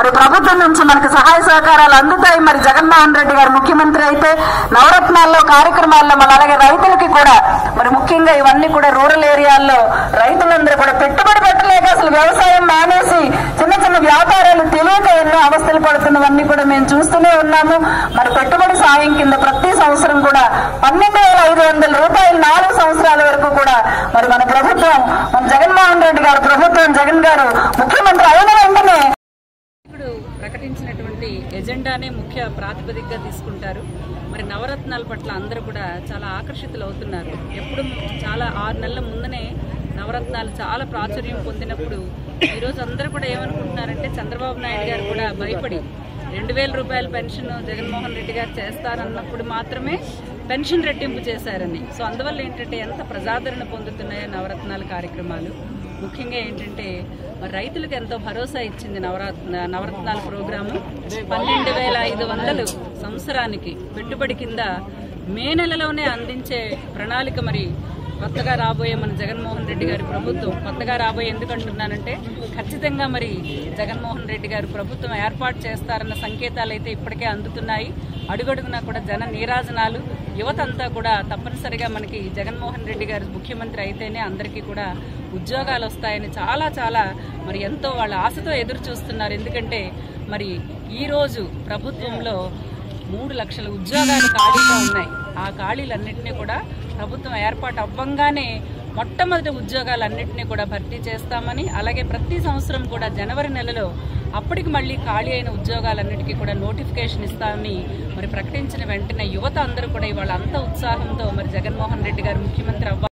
మరి ప్రభుత్వం నుంచి మనకి సహాయ సహకారాలు అందుతాయి మరి జగన్మోహన్ రెడ్డి గారు ముఖ్యమంత్రి అయితే నవరత్నాల్లో కార్యక్రమాల్లో మన అలాగే రైతులకి కూడా మరి ముఖ్యంగా ఇవన్నీ కూడా రూరల్ ఏరియాల్లో రైతులందరూ కూడా పెట్టుబడి పెట్టలేక అసలు వ్యవసాయం మానేసి చిన్న చిన్న వ్యాపారాలు తెలియక ఎన్నో అవస్థలు పడుతున్నవన్నీ కూడా మేము చూస్తూనే ఉన్నాము మరి పెట్టుబడి సాయం కింద ప్రతి సంవత్సరం కూడా పన్నెండు వేల ఐదు వందల రూపాయలు నాలుగు సంవత్సరాల వరకు కూడా మరి మన ప్రభుత్వం మన జగన్మోహన్ రెడ్డి గారు ప్రభుత్వం జగన్ గారు ముఖ్యమంత్రి అయిన వెంటనే ఇప్పుడు ప్రకటించినటువంటి ఎజెండానే ముఖ్య ప్రాతిపదికగా తీసుకుంటారు మరి నవరత్నాల పట్ల అందరూ కూడా చాలా ఆకర్షితులు అవుతున్నారు ఎప్పుడు చాలా ఆరు నెలల ముందనే నవరత్నాలు చాలా ప్రాచుర్యం పొందినప్పుడు ఈరోజు అందరూ కూడా ఏమనుకుంటున్నారంటే చంద్రబాబు నాయుడు గారు కూడా భయపడి రెండు వేల రూపాయల పెన్షన్ జగన్మోహన్ రెడ్డి గారు చేస్తారన్నప్పుడు మాత్రమే పెన్షన్ రెట్టింపు చేశారని సో అందువల్ల ఏంటంటే ఎంత ప్రజాదరణ పొందుతున్నాయో నవరత్నాల కార్యక్రమాలు ముఖ్యంగా ఏంటంటే మరి రైతులకు ఎంతో భరోసా ఇచ్చింది నవరత్న నవరత్నాల ప్రోగ్రాము పన్నెండు వేల ఐదు వందలు సంవత్సరానికి పెట్టుబడి కింద మే నెలలోనే అందించే ప్రణాళిక మరి కొత్తగా రాబోయే మన జగన్మోహన్ రెడ్డి గారి ప్రభుత్వం కొత్తగా రాబోయే ఎందుకు అంటున్నానంటే ఖచ్చితంగా మరి జగన్మోహన్ రెడ్డి గారు ప్రభుత్వం ఏర్పాటు చేస్తారన్న సంకేతాలు అయితే ఇప్పటికే అందుతున్నాయి అడుగడుగునా కూడా జన నీరాజనాలు యువత అంతా కూడా తప్పనిసరిగా మనకి జగన్మోహన్ రెడ్డి గారు ముఖ్యమంత్రి అయితేనే అందరికీ కూడా ఉద్యోగాలు వస్తాయని చాలా చాలా మరి ఎంతో వాళ్ళ ఆశతో ఎదురు చూస్తున్నారు ఎందుకంటే మరి ఈ రోజు ప్రభుత్వంలో మూడు లక్షల ఉద్యోగాలు ఖాళీగా ఉన్నాయి ఆ ఖాళీలన్నింటినీ కూడా ప్రభుత్వం ఏర్పాటు అవ్వంగానే మొట్టమొదటి ఉద్యోగాలన్నింటినీ కూడా భర్తీ చేస్తామని అలాగే ప్రతి సంవత్సరం కూడా జనవరి నెలలో అప్పటికి మళ్ళీ ఖాళీ అయిన ఉద్యోగాలన్నిటికీ కూడా నోటిఫికేషన్ ఇస్తామని మరి ప్రకటించిన వెంటనే యువత అందరూ కూడా ఇవాళ అంత ఉత్సాహంతో మరి జగన్మోహన్ రెడ్డి గారు ముఖ్యమంత్రి అవ్వ